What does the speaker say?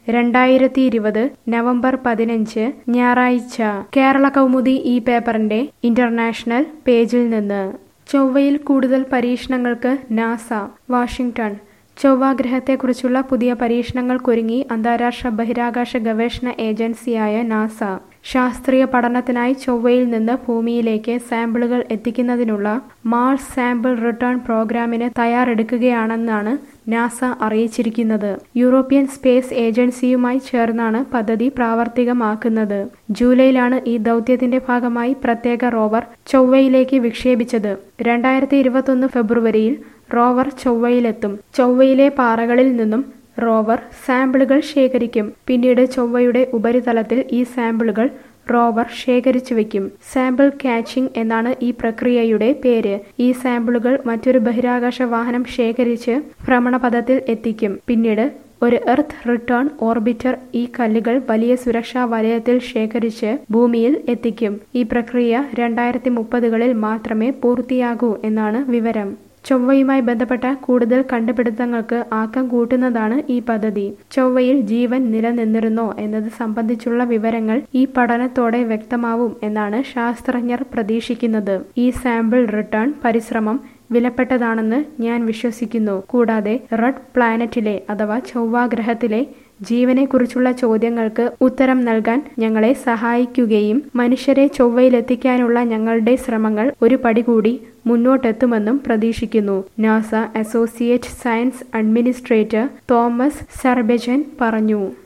രണ്ടായിരത്തി ഇരുപത് നവംബർ പതിനഞ്ച് ഞായറാഴ്ച കേരള കൗമുദി ഈ പേപ്പറിന്റെ ഇന്റർനാഷണൽ പേജിൽ നിന്ന് ചൊവ്വയിൽ കൂടുതൽ പരീക്ഷണങ്ങൾക്ക് നാസ വാഷിംഗ്ടൺ ചൊവ്വ ഗ്രഹത്തെക്കുറിച്ചുള്ള പുതിയ പരീക്ഷണങ്ങൾക്കൊരുങ്ങി അന്താരാഷ്ട്ര ബഹിരാകാശ ഗവേഷണ ഏജൻസിയായ നാസ ശാസ്ത്രീയ പഠനത്തിനായി ചൊവ്വയിൽ നിന്ന് ഭൂമിയിലേക്ക് സാമ്പിളുകൾ എത്തിക്കുന്നതിനുള്ള മാൾസ് സാമ്പിൾ റിട്ടേൺ പ്രോഗ്രാമിന് തയ്യാറെടുക്കുകയാണെന്നാണ് നാസ അറിയിച്ചിരിക്കുന്നത് യൂറോപ്യൻ സ്പേസ് ഏജൻസിയുമായി ചേർന്നാണ് പദ്ധതി പ്രാവർത്തികമാക്കുന്നത് ജൂലൈയിലാണ് ഈ ദൗത്യത്തിന്റെ ഭാഗമായി പ്രത്യേക റോവർ ചൊവ്വയിലേക്ക് വിക്ഷേപിച്ചത് രണ്ടായിരത്തി ഇരുപത്തൊന്ന് ഫെബ്രുവരിയിൽ റോവർ ചൊവ്വയിലെത്തും ചൊവ്വയിലെ പാറകളിൽ നിന്നും റോവർ സാമ്പിളുകൾ ശേഖരിക്കും പിന്നീട് ചൊവ്വയുടെ ഉപരിതലത്തിൽ ഈ സാമ്പിളുകൾ റോവർ ശേഖരിച്ചു വെക്കും സാമ്പിൾ കാച്ചിംഗ് എന്നാണ് ഈ പ്രക്രിയയുടെ പേര് ഈ സാമ്പിളുകൾ മറ്റൊരു ബഹിരാകാശ വാഹനം ശേഖരിച്ച് ഭ്രമണപഥത്തിൽ എത്തിക്കും പിന്നീട് ഒരു എർത്ത് റിട്ടേൺ ഓർബിറ്റർ ഈ കല്ലുകൾ വലിയ സുരക്ഷാ വലയത്തിൽ ശേഖരിച്ച് ഭൂമിയിൽ എത്തിക്കും ഈ പ്രക്രിയ രണ്ടായിരത്തി മുപ്പതുകളിൽ മാത്രമേ പൂർത്തിയാകൂ എന്നാണ് വിവരം ചൊവ്വയുമായി ബന്ധപ്പെട്ട കൂടുതൽ കണ്ടുപിടുത്തങ്ങൾക്ക് ആക്കം കൂട്ടുന്നതാണ് ഈ പദ്ധതി ചൊവ്വയിൽ ജീവൻ നിലനിന്നിരുന്നോ എന്നത് സംബന്ധിച്ചുള്ള വിവരങ്ങൾ ഈ പഠനത്തോടെ വ്യക്തമാവും എന്നാണ് ശാസ്ത്രജ്ഞർ പ്രതീക്ഷിക്കുന്നത് ഈ സാമ്പിൾ റിട്ടേൺ പരിശ്രമം വിലപ്പെട്ടതാണെന്ന് ഞാൻ വിശ്വസിക്കുന്നു കൂടാതെ റെഡ് പ്ലാനറ്റിലെ അഥവാ ചൊവ്വ ഗ്രഹത്തിലെ ജീവനെക്കുറിച്ചുള്ള ചോദ്യങ്ങൾക്ക് ഉത്തരം നൽകാൻ ഞങ്ങളെ സഹായിക്കുകയും മനുഷ്യരെ ചൊവ്വയിലെത്തിക്കാനുള്ള ഞങ്ങളുടെ ശ്രമങ്ങൾ ഒരു പടി കൂടി മുന്നോട്ടെത്തുമെന്നും പ്രതീക്ഷിക്കുന്നു NASA associate science administrator Thomas Zurbuchen പറഞ്ഞു